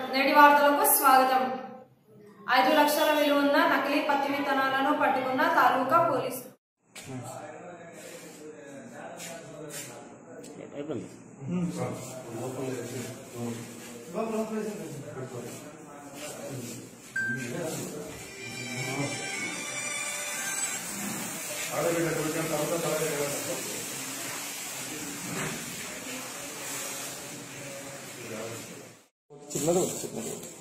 నేటి వార్తలకు స్వాగతం ఐదు లక్షల విలువన్న నకిలీ పత్తి విత్తనాలను పట్టుకున్న తాలూకా పోలీసులు అయిపోయింది చిన్నది చిన్నది